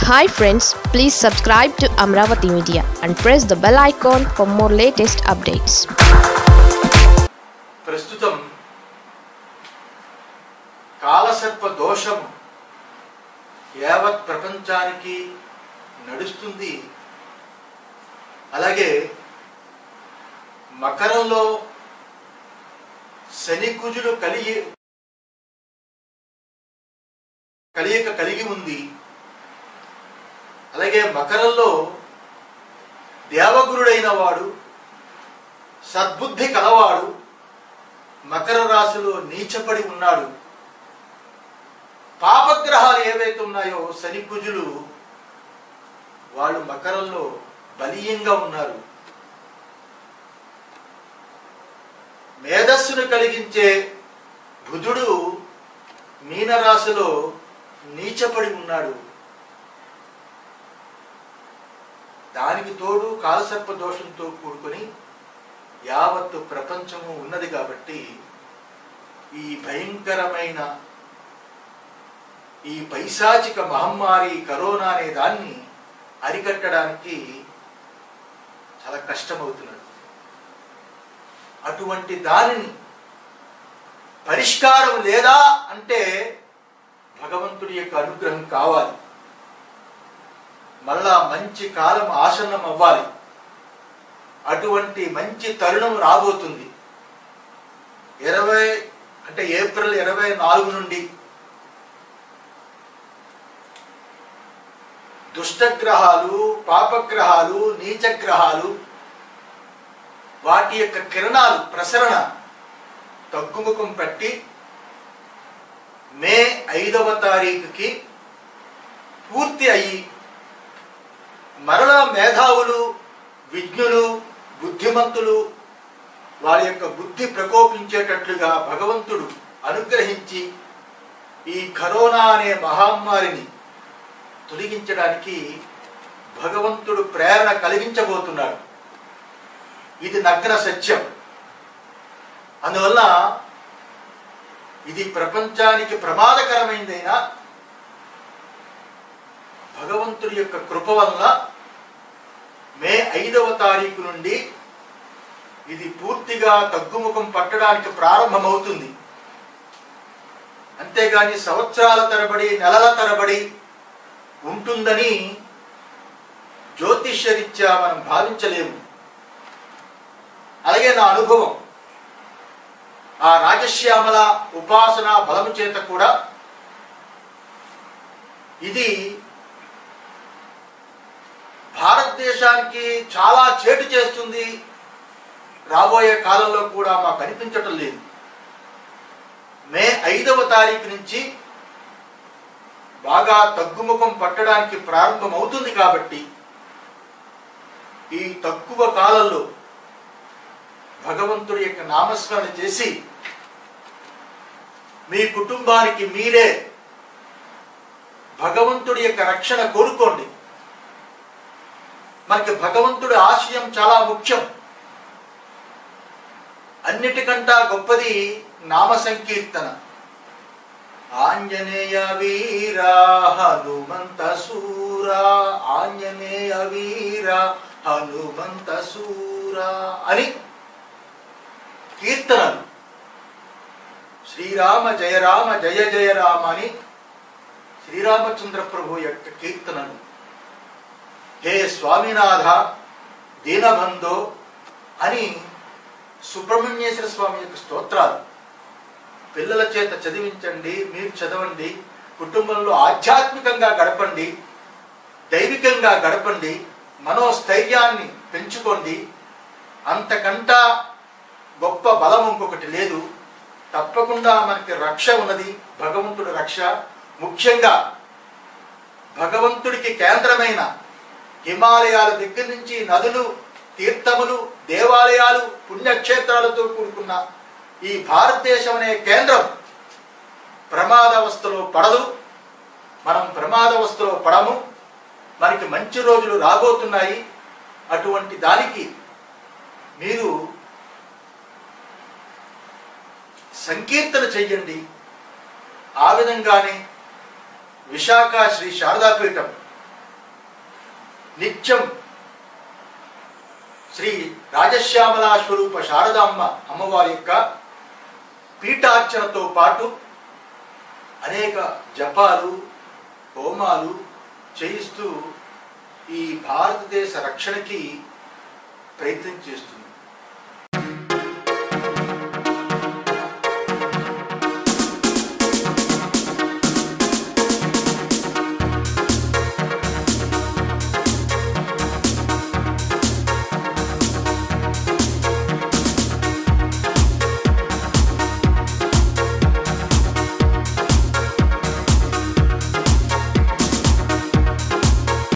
hi friends please subscribe to Amaravati media and press the bell icon for more latest updates ప్రస్తుతం కాలసర్ప దోషం యావత్ ప్రపంచానికి నడుస్తుంది అలాగే మకరంలో శని కుజులు కలిగి కలియక కలిగి ఉంది అలాగే మకరంలో దేవగురుడైన వాడు సద్బుద్ధి కలవాడు మకర రాశిలో నీచపడి ఉన్నాడు పాపగ్రహాలు ఏవైతే ఉన్నాయో శని కుజులు వాళ్ళు మకరంలో బలీయంగా ఉన్నారు మేధస్సును కలిగించే బుధుడు మీనరాశిలో నీచపడి ఉన్నాడు దానికి తోడు కాలసర్ప దోషంతో కూడుకొని యావత్తు ప్రపంచము ఉన్నది కాబట్టి ఈ భయంకరమైన ఈ పైశాచిక మహమ్మారి కరోనా అనే దాన్ని అరికట్టడానికి చాలా కష్టమవుతున్నది అటువంటి దానిని పరిష్కారం లేదా అంటే భగవంతుడి యొక్క అనుగ్రహం కావాలి మళ్ళా మంచి కాలం ఆసన్నం అవ్వాలి అటువంటి మంచి తరుణం రాబోతుంది ఇరవై అంటే ఏప్రిల్ ఇరవై నాలుగు నుండి దుష్టగ్రహాలు పాపగ్రహాలు నీచగ్రహాలు వాటి యొక్క కిరణాలు ప్రసరణ తగ్గుముఖం పట్టి మే ఐదవ తారీఖుకి పూర్తి అయ్యి మరలా మేధావులు విజ్ఞులు బుద్ధిమంతులు వారి యొక్క బుద్ధి ప్రకోపించేటట్లుగా భగవంతుడు అనుగ్రహించి ఈ కరోనా అనే మహమ్మారిని తొలగించడానికి భగవంతుడు ప్రేరణ కలిగించబోతున్నాడు ఇది నగ్న సత్యం అందువల్ల ఇది ప్రపంచానికి ప్రమాదకరమైందైనా భగవంతుడి యొక్క కృప వల్ల మే ఐదవ తారీఖు నుండి ఇది పూర్తిగా తగ్గుముఖం పట్టడానికి ప్రారంభమవుతుంది అంతేగాని సంవత్సరాల తరబడి నెలల తరబడి ఉంటుందని జ్యోతిష్యరీత్యా మనం భావించలేము అలాగే నా అనుభవం ఆ రాజశ్యామల ఉపాసన బలము చేత కూడా ఇది భారతదేశానికి చాలా చేటు చేస్తుంది రాబోయే కాలంలో కూడా మాకు అనిపించటం లేదు మే ఐదవ తారీఖు నుంచి బాగా తగ్గుముఖం పట్టడానికి ప్రారంభమవుతుంది కాబట్టి ఈ తక్కువ కాలంలో భగవంతుడి యొక్క నామస్మరణ చేసి మీ కుటుంబానికి మీరే భగవంతుడి యొక్క రక్షణ కోరుకోండి మనకి భగవంతుడి ఆశయం చాలా ముఖ్యం అన్నిటికంటా గొప్పది నామ సంకీర్తన ఆంజనేయ వీర హనుమంత సూర ఆంజనేయ వీర హనుమంత సూర అని కీర్తనలు శ్రీరామ జయ రామ జయ జయ రామ అని శ్రీరామచంద్ర ప్రభు యొక్క కీర్తనలు హే స్వామినాథ దీనబంధో అని సుబ్రహ్మణ్యేశ్వర స్వామి యొక్క స్తోత్రాలు పిల్లల చేత చదివించండి మీరు చదవండి కుటుంబంలో ఆధ్యాత్మికంగా గడపండి దైవికంగా గడపండి మనోస్థైర్యాన్ని పెంచుకోండి అంతకంటా గొప్ప బలం ఇంకొకటి లేదు తప్పకుండా మనకి రక్ష ఉన్నది భగవంతుడి రక్ష ముఖ్యంగా భగవంతుడికి కేంద్రమైన హిమాలయాల దగ్గర నుంచి నదులు తీర్థములు దేవాలయాలు పుణ్యక్షేత్రాలతో కూడుకున్న ఈ భారతదేశం అనే కేంద్రం ప్రమాదవస్థలో పడదు మనం ప్రమాదవస్థలో పడము మనకి మంచి రోజులు రాబోతున్నాయి అటువంటి దానికి మీరు సంకీర్తన చెయ్యండి ఆ విధంగానే విశాఖ శ్రీ శారదాపీఠం నిత్యం శ్రీ రాజశ్యామలా స్వరూప శారదామ్మ అమ్మవారి యొక్క పీఠార్చనతో పాటు అనేక జపాలు హోమాలు చేయిస్తూ ఈ భారతదేశ రక్షణకి ప్రయత్నం చేస్తుంది